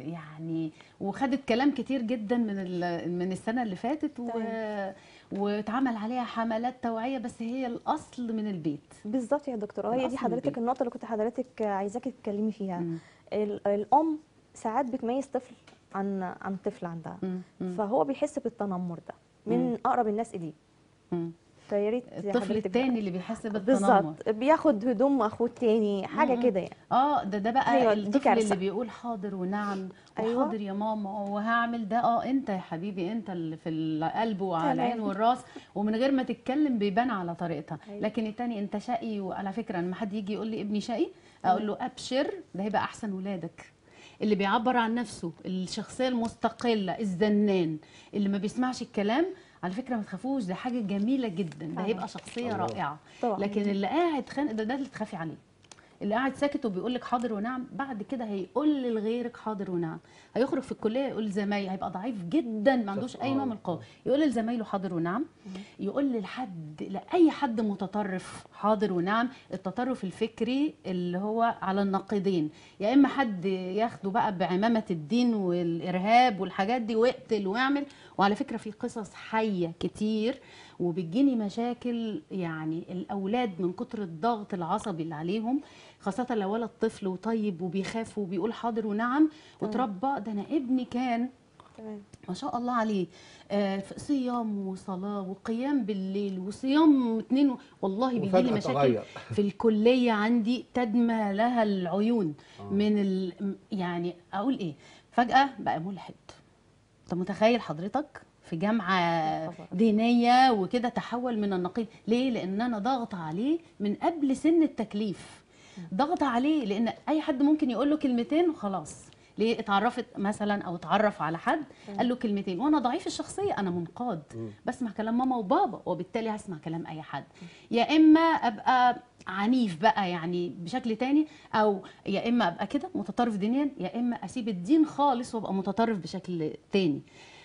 يعني وخدت كلام كتير جدا من ال... من السنه اللي فاتت و... تمام. واتعمل عليها حملات توعيه بس هي الاصل من البيت بالظبط يا دكتوره هي دي الأصل حضرتك البيت. النقطه اللي كنت حضرتك عايزاكي تتكلمي فيها مم. ال- الام ساعات بتميز طفل عن عن طفل عندها مم. مم. فهو بيحس بالتنمر ده من اقرب الناس اليه مم. فيا ريت الطفل حضرتك التاني بقى- اللي بيحس بالتنمر بالظبط بياخد هدوم اخوه التاني حاجه مم. كده يعني اه ده ده بقى أيوة، دي الطفل كارثة. اللي بيقول حاضر ونعم أيوة. وحاضر يا ماما وهعمل ده اه انت يا حبيبي انت اللي في القلب وعلى تمام. العين والراس ومن غير ما تتكلم بيبان على طريقتها أيوة. لكن التاني انت شقي وعلى فكره لما حد يجي يقول لي ابني شقي اقول له ابشر ده هيبقى احسن ولادك اللي بيعبر عن نفسه الشخصيه المستقله الزنان اللي ما بيسمعش الكلام على فكره ما تخافوش ده حاجه جميله جدا ده فعلا. هيبقى شخصيه الله. رائعه طبعا لكن اللي قاعد خانق ده ده اللي تخافي عليه اللي قاعد ساكت وبيقول لك حاضر ونعم بعد كده هيقول لغيرك حاضر ونعم هيخرج في الكليه يقول لزمايل هيبقى ضعيف جدا ما عندوش اي نوع من القوه يقول لزمايله حاضر ونعم يقول لحد لاي حد متطرف حاضر ونعم التطرف الفكري اللي هو على النقيضين يا اما حد ياخده بقى بعمامه الدين والارهاب والحاجات دي ويقتل ويعمل وعلى فكره في قصص حيه كتير وبتجيني مشاكل يعني الاولاد من كتر الضغط العصبي اللي عليهم خاصه لو ولد طفل وطيب وبيخاف وبيقول حاضر ونعم وتربى ده انا ابني كان تمام ما شاء الله عليه آه في صيام وصلاه وقيام بالليل وصيام اتنين و... والله بيجي لي وفجأة مشاكل تغير. في الكليه عندي تدمى لها العيون آه. من ال... يعني اقول ايه فجاه بقى ملحد انت متخيل حضرتك في جامعه يا خبر. دينيه وكده تحول من النقيض ليه لان انا ضغط عليه من قبل سن التكليف ضغط عليه لان اي حد ممكن يقول له كلمتين وخلاص ليه اتعرفت مثلا او اتعرف على حد قال له كلمتين وانا ضعيف الشخصيه انا منقاد بسمع كلام ماما وبابا وبالتالي هسمع كلام اي حد يا اما ابقى عنيف بقى يعني بشكل تاني او يا اما ابقى كده متطرف دينيا يا اما اسيب الدين خالص وابقى متطرف بشكل تاني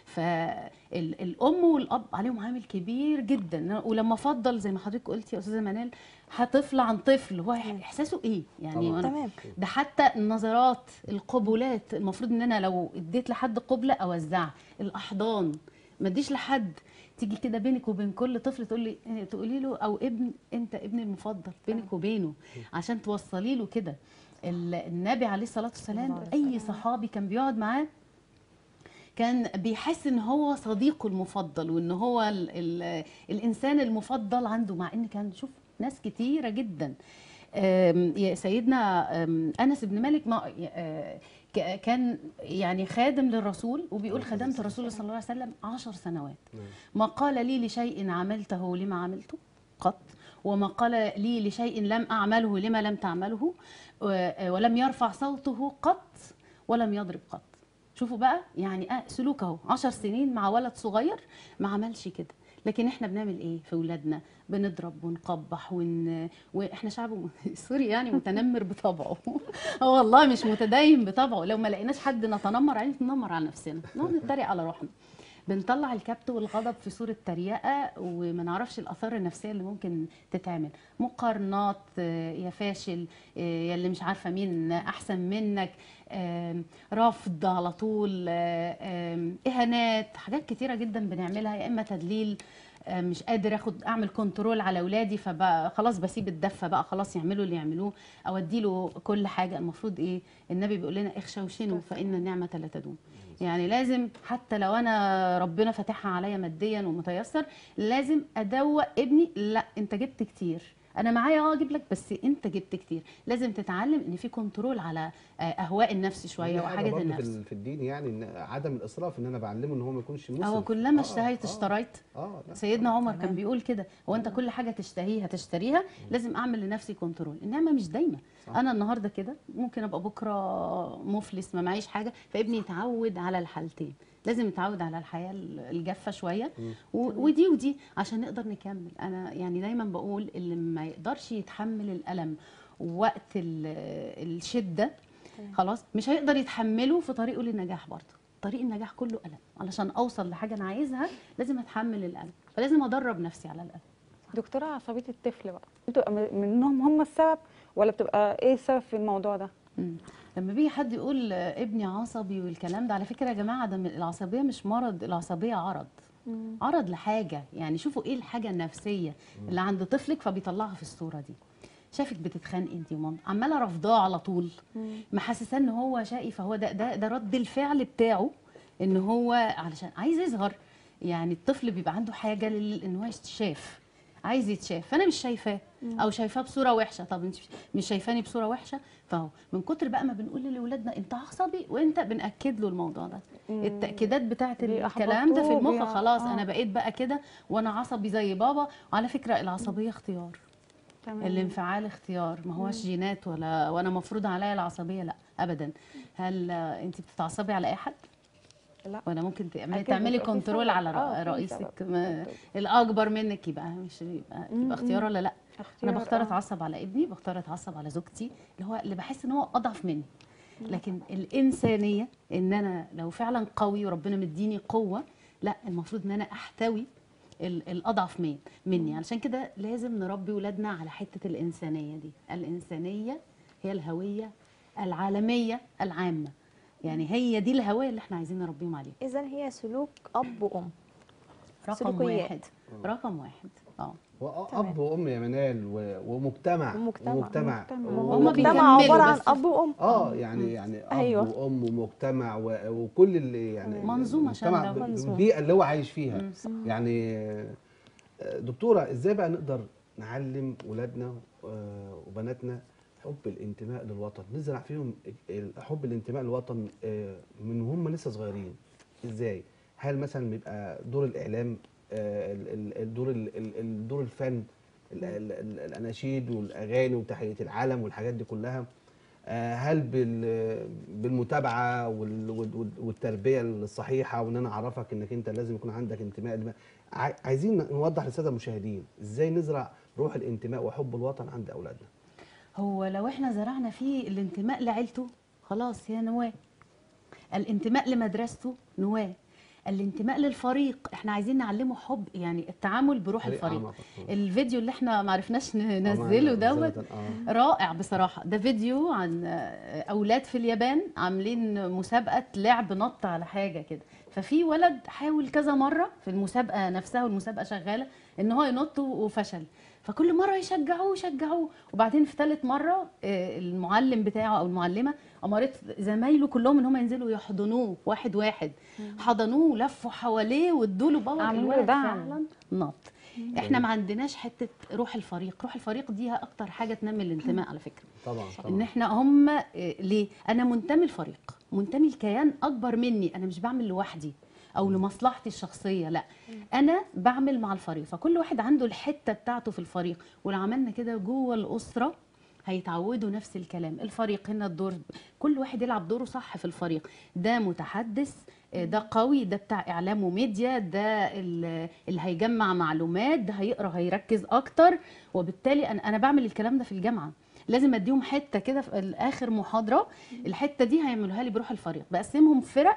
فالام والاب عليهم عامل كبير جدا ولما افضل زي ما حضرتك قلتي يا استاذه منال طفل عن طفل هو احساسه ايه يعني طبعاً. وأنا- تمام ده حتى النظرات القبلات المفروض ان انا لو اديت لحد قبله اوزعها الاحضان ما اديش لحد تيجي كده بينك وبين كل طفل تقول لي تقولي له او ابن انت ابني المفضل بينك وبينه عشان توصلي له كده ال- النبي عليه الصلاه والسلام الله عليه اي السلام. صحابي كان بيقعد معاه كان بيحس ان هو صديقه المفضل وان هو ال ال الانسان المفضل عنده مع ان كان شوف ناس كتيره جدا آم، يا سيدنا آم، انس بن مالك ما آه، ك- كان يعني خادم للرسول وبيقول خدمت الرسول صلى الله عليه وسلم عشر سنوات ما قال لي لشيء عملته لما عملته قط وما قال لي لشيء لم أعمله لما لم تعمله و- ولم يرفع صوته قط ولم يضرب قط شوفوا بقى يعني آه سلوك اهو 10 سنين مع ولد صغير ما عملش كده لكن احنا بنعمل ايه في ولادنا بنضرب ونقبح ون... واحنا شعب م- سوري يعني متنمر بطبعه اه والله مش متدين بطبعه لو ما لقيناش حد نتنمر عليه نتنمر على نفسنا نقعد نتريق على روحنا بنطلع الكبت والغضب في صوره تريقه وما نعرفش الاثار النفسيه اللي ممكن تتعمل مقارنات آه، يا فاشل آه، يا اللي مش عارفه مين احسن منك آم، رفض على طول آه، آم، اهانات حاجات كتيره جدا بنعملها يا اما تدليل آه، مش قادر اخد اعمل كنترول على اولادي فبقى خلاص بسيب الدفه بقى خلاص يعملوا اللي يعملوه او اديله كل حاجه المفروض ايه النبي بيقول لنا اخشوشنوا فان النعمه لا تدوم يعني لازم حتى لو انا ربنا فاتحها عليا ماديا ومتيسر لازم ادوق ابني لا انت جبت كتير انا معايا اه اجيب لك بس انت جبت كتير لازم تتعلم ان في كنترول على آه، اهواء النفس شويه دي حاجة وحاجه برضه في, النفس ال- في الدين يعني ان عدم الاسراف ان انا بعلمه ان هو ما يكونش مسرف هو كلما آه، اشتهيت آه، اشتريت اه لا. سيدنا عمر كان تمام. بيقول كده هو انت كل حاجه تشتهيها تشتريها لازم اعمل لنفسي كنترول النعمه مش دايما صح. انا النهارده كده ممكن ابقى بكره مفلس ما معيش حاجه فابني يتعود على الحالتين لازم يتعود على الحياه الجافه شويه و- ودي ودي عشان نقدر نكمل انا يعني دايما بقول اللي ما يقدرش يتحمل الالم وقت ال- الشده خلاص مش هيقدر يتحمله في طريقه للنجاح برضه طريق النجاح كله الم علشان اوصل لحاجه انا عايزها لازم اتحمل الالم فلازم ادرب نفسي على الالم دكتوره عصبيه الطفل بقى بتبقى م- منهم هم السبب ولا بتبقى ايه السبب في الموضوع ده مم. لما بيجي حد يقول آه، ابني عصبي والكلام ده على فكره يا جماعه ده من- العصبيه مش مرض العصبيه عرض عرض لحاجه يعني شوفوا ايه الحاجه النفسيه اللي عند طفلك فبيطلعها في الصوره دي شافك بتتخانقي انت وماما عماله رافضاه على طول محسساه ان هو شقي فهو ده ده ده رد الفعل بتاعه ان هو علشان عايز يظهر يعني الطفل بيبقى عنده حاجه لل- ان هو يتشاف عايز يتشاف فانا مش شايفاه او شايفاه بصوره وحشه طب انت مش شايفاني بصوره وحشه فهو من كتر بقى ما بنقول لاولادنا انت عصبي وانت بناكد له الموضوع ده التاكيدات بتاعه الكلام ده في بيحبطوه، المخ بي- خلاص آه. انا بقيت بقى كده وانا عصبي زي بابا وعلى فكره العصبيه اختيار تمام الانفعال اختيار ما هوش جينات ولا وانا مفروض عليا العصبيه لا ابدا هل آه، انت بتتعصبي على اي حد لا ولا ممكن تعملي أكيد تعملي بيبقى في كنترول سبب. على آه، رأ- في رئيسك سبب. ما الاكبر منك يبقى مش يبقى, مم، يبقى اختيار مم. ولا لا اختيار، انا بختار آه. اتعصب على ابني بختار اتعصب على زوجتي اللي هو اللي بحس ان هو اضعف مني لكن الانسانيه ان انا لو فعلا قوي وربنا مديني قوه لا المفروض ان انا احتوي ال- الاضعف من مني علشان كده لازم نربي ولادنا على حته الانسانيه دي الانسانيه هي الهويه العالميه العامه يعني هي دي الهويه اللي احنا عايزين نربيهم عليها اذا هي سلوك اب وام رقم سلوكيات. واحد رقم واحد اه واب وام يا منال و- ومجتمع ومجتمع. ومجتمع مجتمع. و- هما المجتمع بيكملوا عباره عن بس. اب وام اه يعني يعني اب أيوة. وام ومجتمع و- وكل اللي يعني منظومة المجتمع شاملة. ب- منظومة. البيئه اللي هو عايش فيها مم، صح. يعني آه، دكتوره ازاي بقى نقدر نعلم ولادنا آه، وبناتنا حب الانتماء للوطن نزرع فيهم ال- حب الانتماء للوطن آه، من هم لسه صغيرين ازاي هل مثلا بيبقى دور الاعلام آه، ال- ال- الدور ال- ال- ال- دور الفن ال- ال- ال- الاناشيد والاغاني وتحيه العلم والحاجات دي كلها آه، هل بال- بالمتابعه وال- وال- والتربيه الصحيحه وان انا اعرفك انك انت لازم يكون عندك انتماء لما- عاي- عايزين نوضح للساده المشاهدين ازاي نزرع روح الانتماء وحب الوطن عند اولادنا هو لو احنا زرعنا فيه الانتماء لعيلته خلاص هي نواه الانتماء لمدرسته نواه الانتماء للفريق احنا عايزين نعلمه حب يعني التعامل بروح فريق الفريق أعمق. الفيديو اللي احنا ما عرفناش آه، ننزله دوت آه. رائع بصراحة ده فيديو عن أولاد في اليابان عاملين مسابقة لعب نط على حاجة كده ففي ولد حاول كذا مرة في المسابقة نفسها والمسابقة شغالة إن هو ينط وفشل فكل مرة يشجعوه يشجعوه وبعدين في ثالث مرة آه، المعلم بتاعه أو المعلمة أمرت زمايله كلهم إن هم ينزلوا يحضنوه واحد واحد حضنوه ولفوا حواليه وادوا له باور عملوا الولد دعم. فعلا نط احنا ما عندناش حته روح الفريق روح الفريق دي اكتر حاجه تنمي الانتماء على فكره طبعا ان طبعا احنا هم إيه، ليه انا منتمي لفريق منتمي لكيان اكبر مني انا مش بعمل لوحدي او لمصلحتي الشخصيه لا انا بعمل مع الفريق فكل واحد عنده الحته بتاعته في الفريق ولو عملنا كده جوه الاسره هيتعودوا نفس الكلام الفريق هنا الدور كل واحد يلعب دوره صح في الفريق ده متحدث آه، ده قوي ده بتاع اعلام وميديا ده ال- اللي هيجمع معلومات ده هيقرا هيركز اكتر وبالتالي انا انا بعمل الكلام ده في الجامعه لازم اديهم حته كده في اخر محاضره الحته دي هيعملوها لي بروح الفريق بقسمهم فرق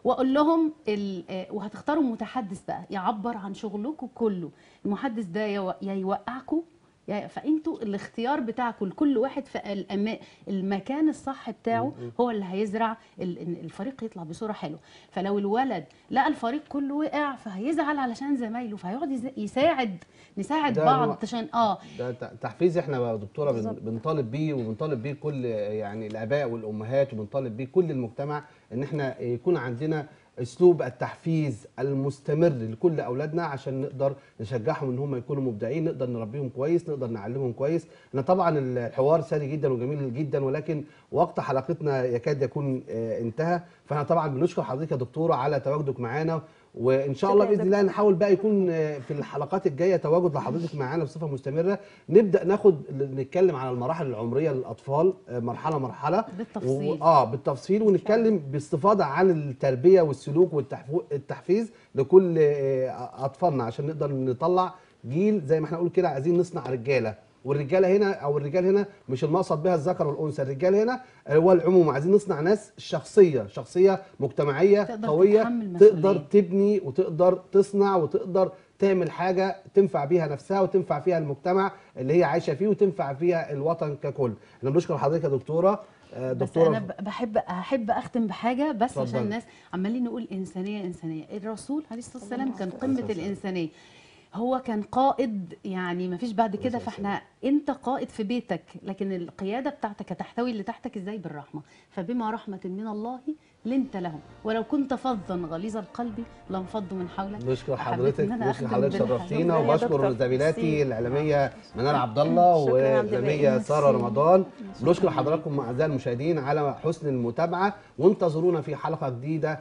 واقول لهم ال- آه، وهتختاروا متحدث بقى يعبر عن شغلكم كله المحدث ده يو- يا يوقعكم يا فانتوا الاختيار بتاعكم لكل واحد في الأما- المكان الصح بتاعه هو اللي هيزرع ال- إن الفريق يطلع بصوره حلوه فلو الولد لقى الفريق كله وقع فهيزعل علشان زمايله فهيقعد يز- يساعد نساعد ده بعض نوع- عشان اه ده ت- تحفيز احنا يا دكتوره بن- بالظبط. بنطالب بيه وبنطالب بيه كل يعني الاباء والامهات وبنطالب بيه كل المجتمع ان احنا يكون عندنا اسلوب التحفيز المستمر لكل اولادنا عشان نقدر نشجعهم ان هم يكونوا مبدعين نقدر نربيهم كويس نقدر نعلمهم كويس احنا طبعا الحوار ساري جدا وجميل جدا ولكن وقت حلقتنا يكاد يكون آه، انتهى فاحنا طبعا بنشكر حضرتك يا دكتوره على تواجدك معانا وان شاء الله شكراً يا باذن الله دكتور. نحاول بقى يكون آه، في الحلقات الجايه تواجد لحضرتك معانا بصفه مستمره نبدا ناخد نتكلم على المراحل العمريه للاطفال آه، مرحله مرحله بالتفصيل. و... اه بالتفصيل ونتكلم باستفاضه عن التربيه والسلوك والتحفيز لكل آه، اطفالنا عشان نقدر نطلع جيل زي ما احنا نقول كده عايزين نصنع رجاله والرجاله هنا او الرجال هنا مش المقصد بها الذكر والانثى الرجال هنا هو العموم عايزين نصنع ناس شخصيه شخصيه مجتمعيه تقدر قويه تتحمل تقدر مسؤولية. تبني وتقدر تصنع وتقدر تعمل حاجه تنفع بيها نفسها وتنفع فيها المجتمع اللي هي عايشه فيه وتنفع فيها الوطن ككل احنا بنشكر حضرتك يا دكتوره آه، بس دكتوره انا ب- بحب احب اختم بحاجه بس اتفضل. عشان الناس عمالين نقول انسانيه انسانيه الرسول عليه الصلاه والسلام كان قمه الانسانيه هو كان قائد يعني ما فيش بعد كده فاحنا انت قائد في بيتك لكن القياده بتاعتك هتحتوي اللي تحتك ازاي بالرحمه فبما رحمه من الله لنت لهم ولو كنت فظا غليظ القلب لانفضوا من حولك نشكر فحبيت حضرتك إن أنا نشكر أختم حضرتك بالحاجة. شرفتينا شكراً يا وبشكر دكتور. زميلاتي ميرسي. الاعلاميه منال عبد الله شكراً يا عبد والاعلاميه الباقي. ساره ميرسي. رمضان بنشكر حضراتكم اعزائي المشاهدين على حسن المتابعه وانتظرونا في حلقه جديده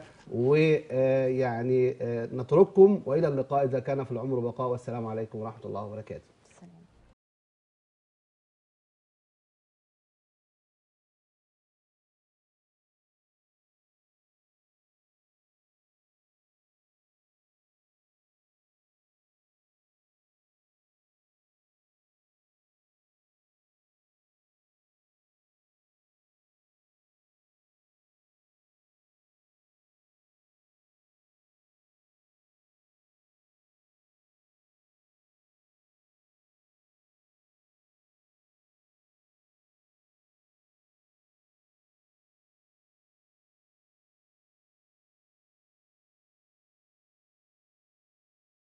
ويعني نترككم والى اللقاء اذا كان في العمر بقاء والسلام عليكم ورحمه الله وبركاته